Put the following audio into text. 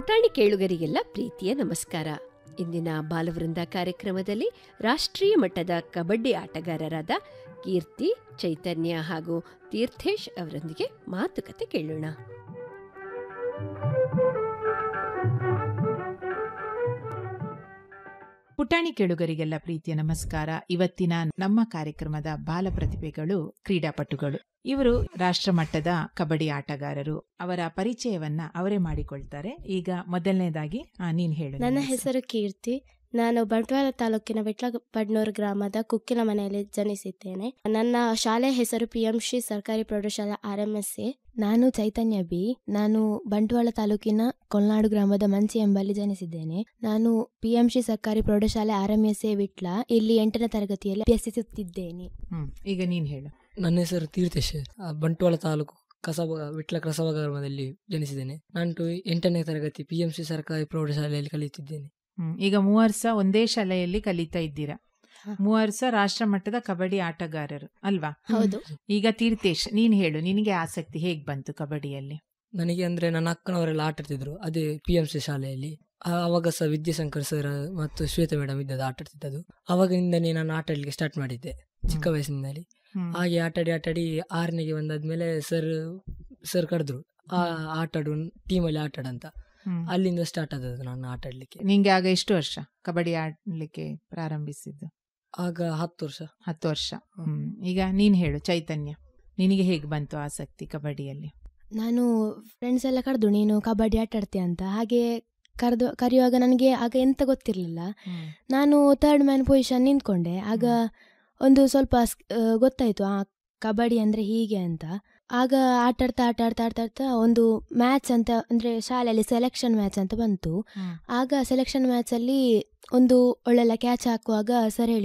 ಪುಟಾಣಿ ಕೇಳುಗರಿಗೆಲ್ಲ ಪ್ರೀತಿಯ ನಮಸ್ಕಾರ ಇಂದಿನ ಬಾಲವೃಂದ ಕಾರ್ಯಕ್ರಮದಲ್ಲಿ ರಾಷ್ಟ್ರೀಯ ಮಟ್ಟದ ಕಬಡ್ಡಿ ಆಟಗಾರರಾದ ಕೀರ್ತಿ ಚೈತನ್ಯ ಹಾಗೂ ತೀರ್ಥೇಶ್ ಅವರೊಂದಿಗೆ ಮಾತುಕತೆ ಕೇಳೋಣ ಪುಟಾಣಿ ಕೇಳುಗರಿಗೆಲ್ಲ ಪ್ರೀತಿಯ ನಮಸ್ಕಾರ ಇವತ್ತಿನ ನಮ್ಮ ಕಾರ್ಯಕ್ರಮದ ಬಾಲ ಪ್ರತಿಭೆಗಳು ಕ್ರೀಡಾಪಟುಗಳು ಇವರು ರಾಷ್ಟ್ರ ಮಟ್ಟದ ಕಬಡ್ಡಿ ಆಟಗಾರರು ಅವರ ಪರಿಚಯವನ್ನ ಅವರೇ ಮಾಡಿಕೊಳ್ತಾರೆ ಈಗ ಮೊದಲನೇದಾಗಿ ಆ, ನೀನ್ ಹೇಳು ನನ್ನ ನಿನ್ನ ಹೆಸರು ಕೀರ್ತಿ ನಾನು ಬಂಟ್ವಾಳ ತಾಲೂಕಿನ ವಿಟ್ಲಪಡ್ನೂರು ಗ್ರಾಮದ ಕುಕ್ಕಿನ ಮನೆಯಲ್ಲಿ ಜನಿಸಿದ್ದೇನೆ ನನ್ನ ಶಾಲೆಯ ಹೆಸರು ಪಿ ಎಂ ಶ್ರೀ ಸರ್ಕಾರಿ ಪ್ರೌಢಶಾಲಾ ಆರ್ ಎಂ ಎಸ್ ಎ ನಾನು ಚೈತನ್ಯ ಬಿ ನಾನು ಬಂಟ್ವಾಳ ತಾಲೂಕಿನ ಕೊಲ್ನಾಡು ಗ್ರಾಮದ ಮಂಚಿ ಎಂಬಲ್ಲಿ ಜನಿಸಿದ್ದೇನೆ ನಾನು ಪಿಎಂಶಿ ಸರ್ಕಾರಿ ಪ್ರೌಢಶಾಲೆ R M S A Vitla ಇಲ್ಲಿ ಎಂಟನೇ ತರಗತಿಯಲ್ಲಿ ಅಭ್ಯಸಿಸುತ್ತಿದ್ದೇನೆ ಹ್ಮ್ ಈಗ ನೀನ್ ಹೇಳು ನನ್ನ ಹೆಸರು ತೀರ್ಥೇಶ್ ಆ, ಬಂಟ್ವಾಳ ತಾಲೂಕು ಕಸಬ ವಿಟ್ಲ ಕಸಬ ಗ್ರಾಮದಲ್ಲಿ ಜನಿಸಿದ್ದೇನೆ ನಾನು ಟು ಎಂಟನೇ ತರಗತಿ ಪಿ ಎಂ ಸಿ ಸರ್ಕಾರಿ ಪ್ರೌಢಶಾಲೆಯಲ್ಲಿ ಕಲಿಯುತ್ತಿದ್ದೇನೆ ಹ್ಮ್ ಈಗ ಮೂವರ್ಸ ಒಂದೇ ಶಾಲೆಯಲ್ಲಿ ಕಲಿತಾ ಇದ್ದೀರಾ ಹ. ಮೂವರ್ಸ ರಾಷ್ಟ್ರ ಮಟ್ಟದ ಕಬಡ್ಡಿ ಆಟಗಾರರು ಅಲ್ವಾ ಹೌದು ಈಗ ತೀರ್ಥೇಶ್ ನೀನ್ ಹೇಳು ನಿನಗೆ ಆಸಕ್ತಿ ಹೇಗ್ ಬಂತು ಕಬಡ್ಡಿಯಲ್ಲಿ ನನಗೆ ಅಂದ್ರೆ ನನ್ನ ಅಕ್ಕನವರೆಲ್ಲ ಆಟ ಆಡ್ತಿದ್ರು ಅದೇ ಪಿ ಎಂ ಸಿ ಶಾಲೆಯಲ್ಲಿ ಆ- ಅವಾಗ ಸಹ ವಿದ್ಯಾಶಂಕರ್ ಸರ್ ಮತ್ತು ಶ್ವೇತ ಮೇಡಮ್ ಇದ್ದದ್ದು ಆಟ ಆಡ್ತಿದ್ದದು ಅವಾಗಿಂದನೇ ನಾನು ಆಟ ಆಡ್ಲಿಕ್ಕೆ ಸ್ಟಾರ್ಟ್ ಮಾಡಿದ್ದೆ ಚಿಕ್ಕ ವಯಸ್ಸಿನಲ್ಲಿ ಹ್ಮ್. ಹಾಗೆ ಆಟಾಡಿ ಆಟಾಡಿ ಆರನೆಗೆ ಬಂದಾದ್ಮೇಲೆ ಸರ್ ಸರ್ ಕರೆದ್ರು ಆ ಆಟಾಡು ಟೀಮಲ್ಲಿ ಆಟಾಡಂತ ಹ್ಮ್. ಅಲ್ಲಿಂದ ಸ್ಟಾರ್ಟ್ ಆದದ್ದು ನಾನು ಆಟ ಆಡ್ಲಿಕ್ಕೆ ನಿಂಗೆ ಆಗ ಎಷ್ಟು ವರ್ಷ ಕಬಡ್ಡಿ ಆಡ್ಲಿಕ್ಕೆ ಪ್ರಾರಂಭಿಸಿದ್ದು ಆಗ ಹತ್ತು ವರ್ಷ ಹತ್ತು ವರ್ಷ ಹ್ಮ್ ಈಗ ನೀನ್ ಹೇಳು ಚೈತನ್ಯ ನಿನಗೆ ಹೇಗೆ ಬಂತು ಆಸಕ್ತಿ ಕಬಡ್ಡಿಯಲ್ಲಿ ನಾನು ಫ್ರೆಂಡ್ಸ್ ಎಲ್ಲ ಕರೆದು ನೀನು ಕಬಡ್ಡಿ ಆಟ ಆಡ್ತೀಯ ಅಂತ ಹಾಗೆ ಕರೆದು ಕರೆಯುವಾಗ ನನಗೆ ಆಗ ಎಂತ ಗೊತ್ತಿರಲಿಲ್ಲ ನಾನು ಥರ್ಡ್ ಮ್ಯಾನ್ ಪೊಸಿಷನ್ ನಿಂತ್ಕೊಂಡೆ ಆಗ ಒಂದು ಸ್ವಲ್ಪ ಸ್- ಆ, ಗೊತ್ತಾಯ್ತು ಆ ಕಬಡ್ಡಿ ಅಂದ್ರೆ ಹೀಗೆ ಅಂತ ಆಗ ಆಟ ಆಡ್ತಾ ಆಟ ಆಡ್ತಾ ಆಡ್ತಾ ಆಡ್ತಾ ಒಂದು ಮ್ಯಾಚ್ ಅಂತ ಅಂದ್ರೆ ಶಾಲೆಯಲ್ಲಿ ಸೆಲೆಕ್ಷನ್ ಮ್ಯಾಚ್ ಅಂತ ಬಂತು ಹ್ಮ್. ಆಗ ಸೆಲೆಕ್ಷನ್ ಮ್ಯಾಚ್ ಅಲ್ಲಿ ಒಂದು ಒಳ್ಳೆಲ್ಲ ಕ್ಯಾಚ್ ಹಾಕುವಾಗ ಸರ್ ಹೇಳಿ